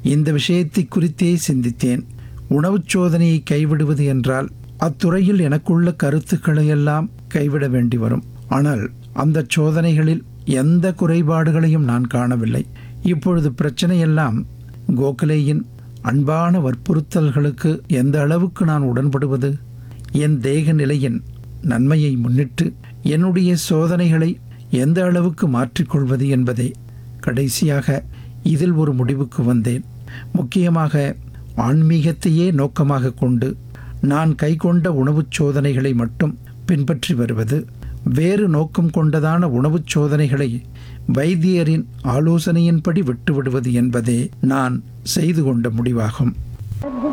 இந்த விஷயத்தை குறித்தே சிந்தித்தேன் உணவுச் சோதனையை கைவிடுவது என்றால் அத்துறையில் எனக்குள்ள கருத்துக்களை எல்லாம் கைவிட வேண்டி வரும் ஆனால் அந்த சோதனைகளில் எந்த குறைபாடுகளையும் நான் காணவில்லை இப்பொழுது பிரச்சனையெல்லாம் கோகலேயின் அன்பான வற்புறுத்தல்களுக்கு எந்த அளவுக்கு நான் உடன்படுவது என் தேக நிலையின் நன்மையை முன்னிட்டு என்னுடைய சோதனைகளை எந்த அளவுக்கு மாற்றிக்கொள்வது என்பதே கடைசியாக இதில் ஒரு முடிவுக்கு வந்தேன் முக்கியமாக ஆன்மீகத்தையே நோக்கமாக கொண்டு நான் கைக்கொண்ட உணவுச் சோதனைகளை மட்டும் பின்பற்றி வருவது வேறு நோக்கம் கொண்டதான உணவுச் சோதனைகளை வைத்தியரின் ஆலோசனையின்படி விட்டுவிடுவது என்பதே நான் செய்து கொண்ட முடிவாகும்